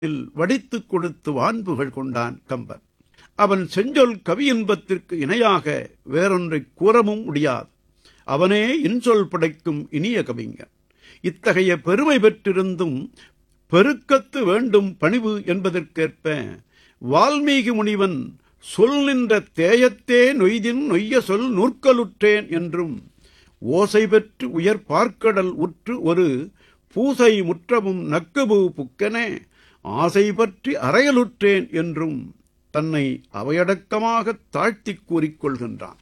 இல் வடித்துக் கொடுத்து வான்புகள் கொண்டான் கம்பன் அவன் செஞ்சொல் கவியின்பத்திற்கு இணையாக வேறொன்றைக் கூறவும் முடியாது அவனே இன்சொல் படைக்கும் இனிய கவிஞன் இத்தகைய பெருமை பெற்றிருந்தும் பெருக்கத்து வேண்டும் பணிவு என்பதற்கேற்ப வால்மீகி முனிவன் சொல் நின்ற தேயத்தே நொய்தின் நொய்ய சொல் நூற்கலுற்றேன் என்றும் ஓசை பெற்று உயர் பார்க்கடல் உற்று ஒரு பூசை முற்றமும் நக்குபு புக்கனே ஆசை பற்றி அறையலுற்றேன் என்றும் தன்னை அவையடக்கமாக தாழ்த்திக் கூறிக்கொள்கின்றான்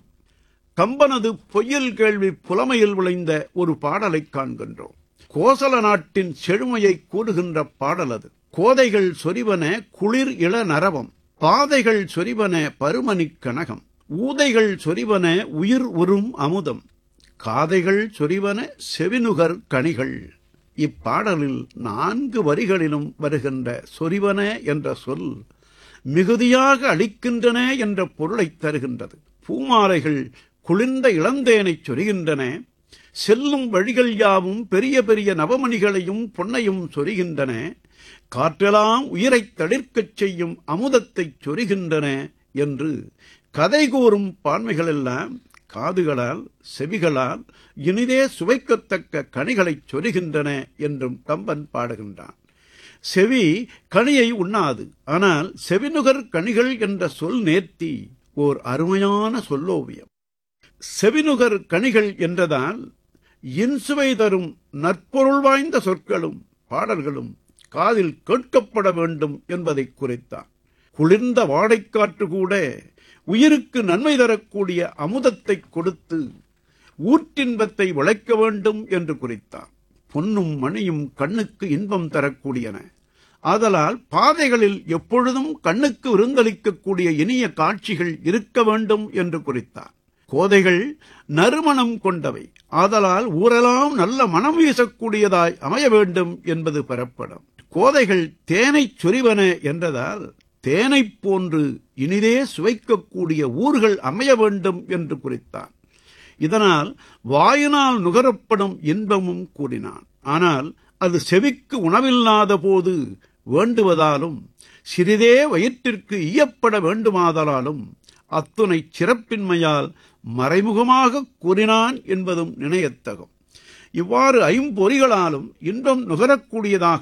கம்பனது பொய்யல் கேள்வி புலமையில் விளைந்த ஒரு பாடலைக் காண்கின்றோம் கோசல நாட்டின் செழுமையை கூறுகின்ற பாடல் அது கோதைகள் சொரிவன குளிர் இள நரவம் பாதைகள் சொரிவன பருமணிக் கனகம் ஊதைகள் சொரிவன உயிர் உறும் அமுதம் காதைகள் சொரிவன செவினுகர் கனிகள் இப்பாடலில் நான்கு வரிகளிலும் வருகின்ற சொரிவன என்ற சொல் மிகுதியாக அளிக்கின்றன என்ற பொருளைத் தருகின்றது பூமாலைகள் குளிர்ந்த இளந்தேனைச் சொரிகின்றன செல்லும் வழிகள் யாவும் பெரிய பெரிய நவமணிகளையும் பொன்னையும் சொரிகின்றன காற்றெல்லாம் உயிரைத் தளிர்க்கச் செய்யும் அமுதத்தைச் சொரிகின்றன என்று கதை கூறும் பான்மைகளெல்லாம் காதுகளால் செவிகளால் இனிதே சுவைக்கத்தக்க கனிகளைச் சொரிகின்றன என்றும் கம்பன் பாடுகின்றான் செவி கனியை உண்ணாது ஆனால் செவினுகர் கனிகள் என்ற சொல் நேர்த்தி ஓர் அருமையான சொல்லோவியம் செவினுகர் கனிகள் என்றதால் இன்சுவை தரும் நற்பொருள் வாய்ந்த சொற்களும் பாடல்களும் காதில் கேட்கப்பட வேண்டும் என்பதை குறித்தான் குளிர்ந்த வாடைக்காற்று கூட உயிருக்கு நன்மை தரக்கூடிய அமுதத்தை கொடுத்து ஊற்றின்பத்தை விளைக்க வேண்டும் என்று குறித்தான் பொன்னும் மணியும் கண்ணுக்கு இன்பம் தரக்கூடியன ஆதலால் பாதைகளில் எப்பொழுதும் கண்ணுக்கு விருந்தளிக்கக்கூடிய இனிய காட்சிகள் இருக்க வேண்டும் என்று குறித்தார் கோதைகள் நறுமணம் கொண்டவை ஆதலால் ஊரெல்லாம் நல்ல மனம் வீசக்கூடியதாய் அமைய வேண்டும் என்பது பெறப்படும் கோதைகள் தேனைச் சொரிவன என்றதால் தேனைப் போன்று இனிதே சுவைக்கக்கூடிய ஊர்கள் அமைய வேண்டும் என்று குறித்தான் இதனால் வாயினால் நுகரப்படும் இன்பமும் கூறினான் ஆனால் அது செவிக்கு உணவில்லாத போது வேண்டுவதாலும் சிறிதே வயிற்றிற்கு ஈயப்பட வேண்டுமாதலாலும் அத்துணை சிறப்பின்மையால் மறைமுகமாக கூறினான் என்பதும் நினையத்தகும் இவ்வாறு ஐம்பொறிகளாலும் இன்பம் நுகரக்கூடியதாக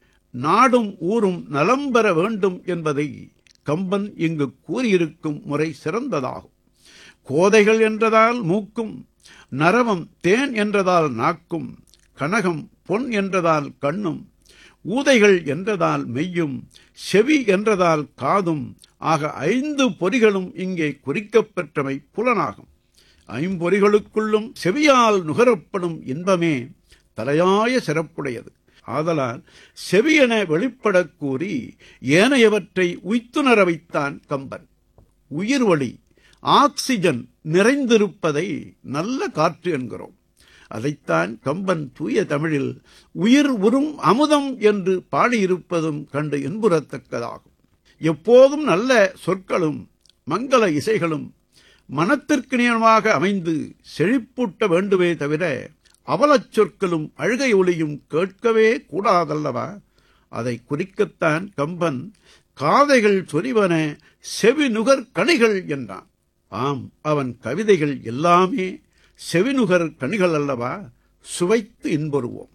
நாடும் ஊரும் நலம் பெற வேண்டும் என்பதை கம்பன் இங்கு கூறியிருக்கும் முறை சிறந்ததாகும் கோதைகள் என்றதால் மூக்கும் நரவம் தேன் என்றதால் நாக்கும் கனகம் பொன் என்றதால் கண்ணும் ஊதைகள் என்றதால் மெய்யும் செவி என்றதால் காதும் ஆக ஐந்து பொறிகளும் இங்கே குறிக்கப்பெற்றவை புலனாகும் ஐம்பொறிகளுக்குள்ளும் செவியால் நுகரப்படும் இன்பமே தலையாய சிறப்புடையது ஆதலால் செவியென வெளிப்படக் கூறி ஏனையவற்றை உய்த்துணர வைத்தான் கம்பன் உயிர்வழி ஆக்சிஜன் நிறைந்திருப்பதை நல்ல காற்று என்கிறோம் அதைத்தான் கம்பன் தூய தமிழில் உயிர் உறும் அமுதம் என்று பாடியிருப்பதும் கண்டு இன்புறத்தக்கதாகும் எப்போதும் நல்ல சொற்களும் மங்கள இசைகளும் மனத்திற்கினியமாக அமைந்து செழிப்பூட்ட வேண்டுமே தவிர அவலச் சொற்களும் அழுகை ஒளியும் கேட்கவே கூடாதல்லவா அதை குறிக்கத்தான் கம்பன் காதைகள் சொரிவன செவிநுகர் கணிகள் என்றான் ஆம் அவன் கவிதைகள் எல்லாமே செவிநுகர் கணிகள் அல்லவா சுவைத்து இன்புறுவோம்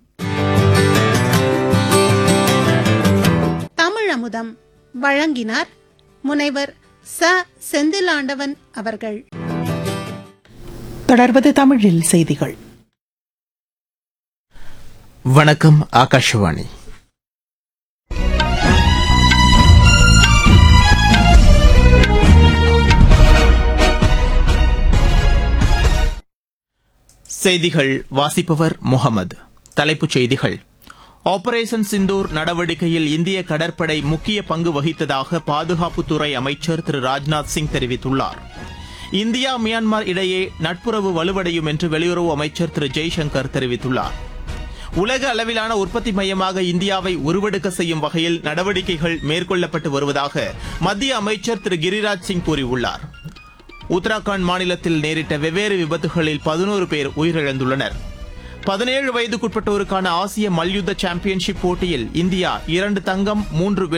தமிழ் அமுதம் வழங்கினார் முனைவர் ச செந்திலாண்டவன் அவர்கள் தொடர்வது தமிழில் செய்திகள் வணக்கம் ஆகாஷவாணி செய்திகள் வாசிப்பவர் முகமது தலைப்புச் செய்திகள் ஆபரேஷன் சிந்தூர் நடவடிக்கையில் இந்திய கடற்படை முக்கிய பங்கு வகித்ததாக பாதுகாப்புத்துறை அமைச்சர் திரு ராஜ்நாத் சிங் தெரிவித்துள்ளார் இந்தியா மியான்மர் இடையே நட்புறவு வலுவடையும் என்று வெளியுறவு அமைச்சர் திரு ஜெய்சங்கர் தெரிவித்துள்ளார் உலக அளவிலான உற்பத்தி மையமாக இந்தியாவை உருவெடுக்க செய்யும் வகையில் நடவடிக்கைகள் மேற்கொள்ளப்பட்டு வருவதாக மத்திய அமைச்சர் திரு கிரிராஜ் சிங் கூறியுள்ளார் உத்தராகண்ட் மாநிலத்தில் நேரிட்ட வெவ்வேறு விபத்துகளில் பதினோரு பேர் உயிரிழந்துள்ளனர் பதினேழு வயதுக்குட்பட்டோருக்கான ஆசிய மல்யுத்த சாம்பியன்ஷிப் போட்டியில் இந்தியா இரண்டு தங்கம் மூன்று